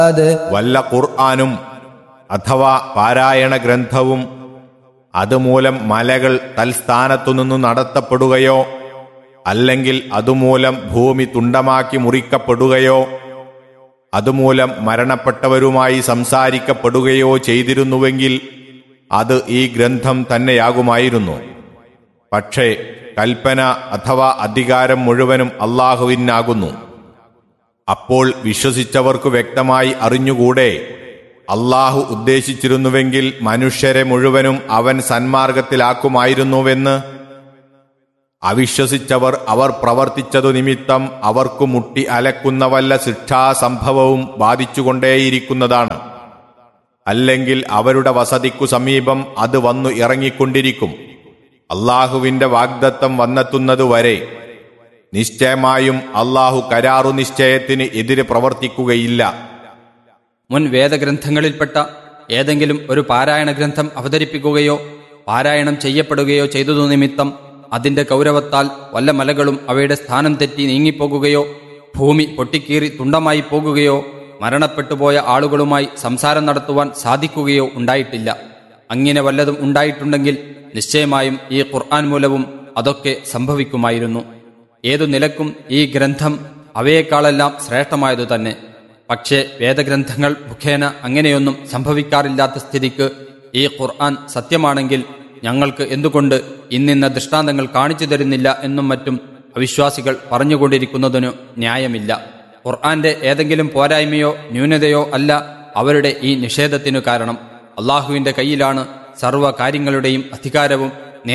വല്ല ഖുർആാനും അഥവാ പാരായണ ഗ്രന്ഥവും അതുമൂലം മലകൾ തൽസ്ഥാനത്തുനിന്നു നടത്തപ്പെടുകയോ അല്ലെങ്കിൽ അതുമൂലം ഭൂമി തുണ്ടമാക്കി മുറിക്കപ്പെടുകയോ അതുമൂലം മരണപ്പെട്ടവരുമായി സംസാരിക്കപ്പെടുകയോ ചെയ്തിരുന്നുവെങ്കിൽ അത് ഈ ഗ്രന്ഥം തന്നെയാകുമായിരുന്നു പക്ഷേ കൽപ്പന അഥവാ അധികാരം മുഴുവനും അള്ളാഹുവിനാകുന്നു അപ്പോൾ വിശ്വസിച്ചവർക്ക് വ്യക്തമായി അറിഞ്ഞുകൂടെ അള്ളാഹു ഉദ്ദേശിച്ചിരുന്നുവെങ്കിൽ മനുഷ്യരെ മുഴുവനും അവൻ സന്മാർഗത്തിലാക്കുമായിരുന്നുവെന്ന് അവിശ്വസിച്ചവർ അവർ പ്രവർത്തിച്ചതു നിമിത്തം അവർക്കു മുട്ടി അലക്കുന്ന വല്ല ശിക്ഷാസംഭവവും ബാധിച്ചുകൊണ്ടേയിരിക്കുന്നതാണ് അല്ലെങ്കിൽ അവരുടെ വസതിക്കു സമീപം അത് വന്നു ഇറങ്ങിക്കൊണ്ടിരിക്കും അള്ളാഹുവിന്റെ വാഗ്ദത്തം വന്നെത്തുന്നതുവരെ നിശ്ചയമായും അള്ളാഹു കരാറു നിശ്ചയത്തിന് എതിര് പ്രവർത്തിക്കുകയില്ല മുൻ വേദഗ്രന്ഥങ്ങളിൽപ്പെട്ട ഏതെങ്കിലും ഒരു പാരായണ ഗ്രന്ഥം അവതരിപ്പിക്കുകയോ പാരായണം ചെയ്യപ്പെടുകയോ ചെയ്തതു നിമിത്തം അതിന്റെ കൗരവത്താൽ വല്ല മലകളും അവയുടെ സ്ഥാനം തെറ്റി നീങ്ങിപ്പോകുകയോ ഭൂമി പൊട്ടിക്കീറി തുണ്ടമായി പോകുകയോ മരണപ്പെട്ടുപോയ ആളുകളുമായി സംസാരം നടത്തുവാൻ സാധിക്കുകയോ ഉണ്ടായിട്ടില്ല അങ്ങനെ വല്ലതും ഉണ്ടായിട്ടുണ്ടെങ്കിൽ നിശ്ചയമായും ഈ ഖുർആൻ മൂലവും അതൊക്കെ സംഭവിക്കുമായിരുന്നു ഏതു നിലക്കും ഈ ഗ്രന്ഥം അവയേക്കാളെല്ലാം ശ്രേഷ്ഠമായതു തന്നെ പക്ഷേ വേദഗ്രന്ഥങ്ങൾ മുഖേന അങ്ങനെയൊന്നും സംഭവിക്കാറില്ലാത്ത സ്ഥിതിക്ക് ഈ ഖുർആൻ സത്യമാണെങ്കിൽ ഞങ്ങൾക്ക് എന്തുകൊണ്ട് ഇന്നിന്ന ദൃഷ്ടാന്തങ്ങൾ കാണിച്ചു തരുന്നില്ല എന്നും മറ്റും അവിശ്വാസികൾ പറഞ്ഞുകൊണ്ടിരിക്കുന്നതിനു ന്യായമില്ല ഖുർആന്റെ ഏതെങ്കിലും പോരായ്മയോ ന്യൂനതയോ അല്ല അവരുടെ ഈ നിഷേധത്തിനു കാരണം അള്ളാഹുവിന്റെ കയ്യിലാണ് സർവ്വ കാര്യങ്ങളുടെയും അധികാരവും